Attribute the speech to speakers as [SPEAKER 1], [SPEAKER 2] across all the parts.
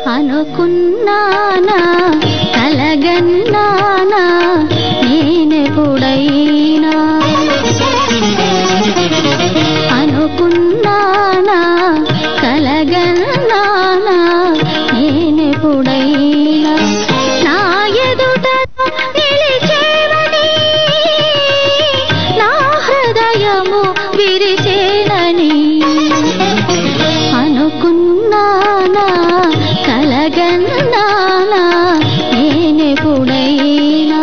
[SPEAKER 1] అనుకున్నానా కలగన్నానా నేనెప్పుడైనా అనుకున్నానా కలగన్నానా నేనెప్పుడైనా నా ఎదుట నిలిచేవని నా హృదయము విరిచేనని అనుకున్నానా కలగన్నానా నేనెప్పుడైనా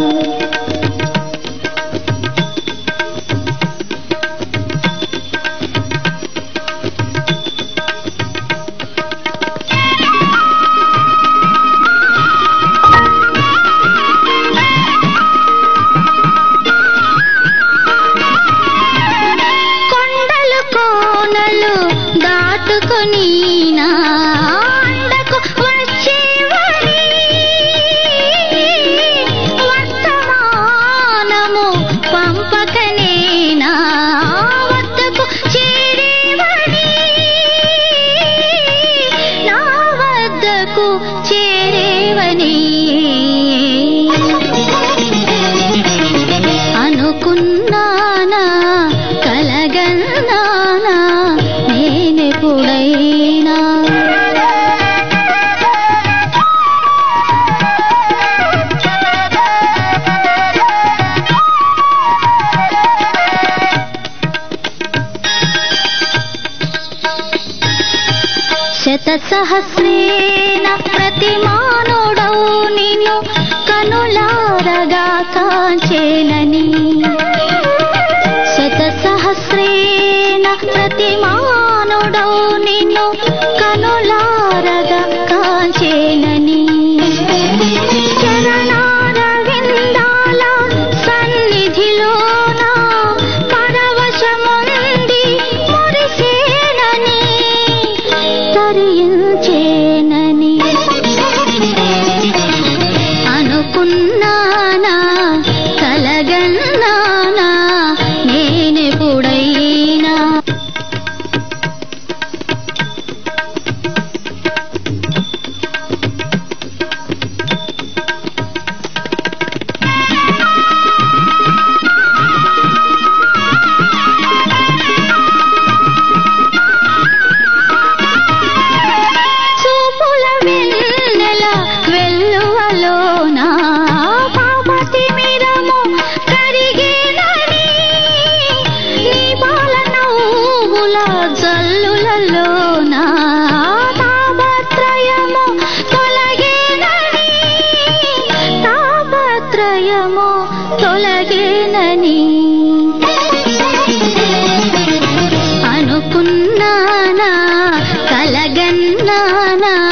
[SPEAKER 1] కొండలు కోనలు దాటుకొని నా అండకు వచ్చేవని వర్తమానము పంపకనే నా వద్దకు చేరేవని నా వద్దకు చేరేవని అనుకున్నానా కలగన్నానా నేనెప్పుడైనా శత సహస్రేణ ప్రతిమానుడౌ నిన్ను కనులారగా కాంచేనని శత సహస్రేణ ప్రతిమానుడౌ నిన్ను కనులారగా కాంచేనని చరణార విందాల సన్నిధిలోన పరవశముంది మురిసేనని తరించేనని అనుకున్నానా కలగన్నానా నేనెప్పుడైనా చూపుల వెన్నెల వెల్లువలోన పాపతి మీరము కరిగేనని నీ పాల నవ్వుల జల్లులలోన తాపత్రయము తొలగేనని తాపత్రయము తొలగేనని అనుకున్నానా కలగన్నానా